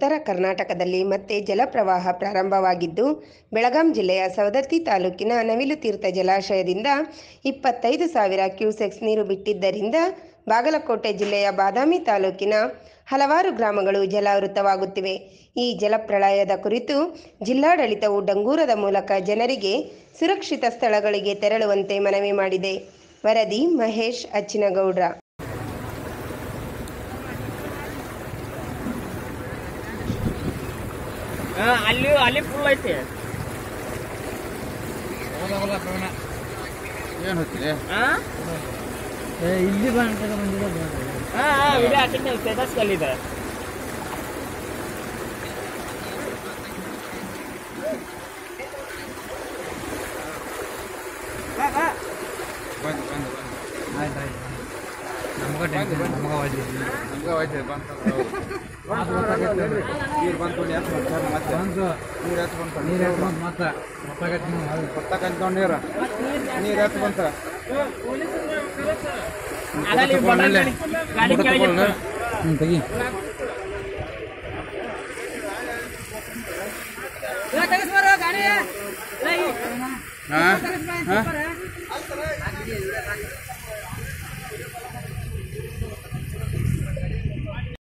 ಉತ್ತರ ಕರ್ನಾಟಕದಲ್ಲಿ ಮತ್ತೆ ಜಲಪ್ರವಾಹ ಪ್ರಾರಂಭವಾಗಿದ್ದು ಬೆಳಗಾಂ ಜಿಲ್ಲೆಯ ಸವದತ್ತಿ ತಾಲೂಕಿನ ನವಿಲುತೀರ್ಥ ಜಲಾಶಯದಿಂದ ಇಪ್ಪತ್ತೈದು ಸಾವಿರ ಕ್ಯೂಸೆಕ್ಸ್ ನೀರು ಬಿಟ್ಟಿದ್ದರಿಂದ ಬಾಗಲಕೋಟೆ ಜಿಲ್ಲೆಯ ಬಾದಾಮಿ ತಾಲೂಕಿನ ಹಲವಾರು ಗ್ರಾಮಗಳು ಜಲಾವೃತವಾಗುತ್ತಿವೆ ಈ ಜಲಪ್ರಳಯದ ಕುರಿತು ಜಿಲ್ಲಾಡಳಿತವು ಡಂಗೂರದ ಮೂಲಕ ಜನರಿಗೆ ಸುರಕ್ಷಿತ ಸ್ಥಳಗಳಿಗೆ ತೆರಳುವಂತೆ ಮನವಿ ಮಾಡಿದೆ ವರದಿ ಮಹೇಶ್ ಅಚ್ಚಿನಗೌಡ್ರ ಹಾ, ಅಲ್ಲಿ ಅಲ್ಲಿ ಫುಲ್ ಐತಿ ಏನು ಹೋಗ್ತಿದೆ ಹಾ ಇಲ್ಲಿ ಬಂದ ಬಂದಿದೆ ಹಾ ವಿಡಿಯೋ ಹಾಕಿದ್ದೆ ಸ್ಟೇಟಸ್ ಇದೆ ಬಂದು ಬಂದು ಬಂದು ಆಯ್ತು ಆಯ್ತು ನಮ್ಗೆ ಟೆನ್ಷನ್ ನಮ್ಗೆ ಹೋಯ್ತು ನಮ್ಗೆ ಹೋಯ್ತದೆ ಬಂತು ನೀರು ಬಂತು ಎತ್ತು ಬರ್ತಾರೆ ಮತ್ತೆ ಬಂದು ನೀರು ಎತ್ತು ಬಂತು ನೀರು ಹಾಕೊಂಡು ಮತ್ತೆ ಗೊತ್ತಾಗತ್ತೆ ನೀವು ಅದು ಗೊತ್ತಾಕಂತ ನೀರು ನೀರು ಎತ್ತು ಬಂತ ಅದಲ್ಲಿ ಗಾಡಿ ಗಾಡಿ ಕೆಳಗೆ ಹ್ಞೂ ತೆಗಿ ಹಾಂ ಹಾಂ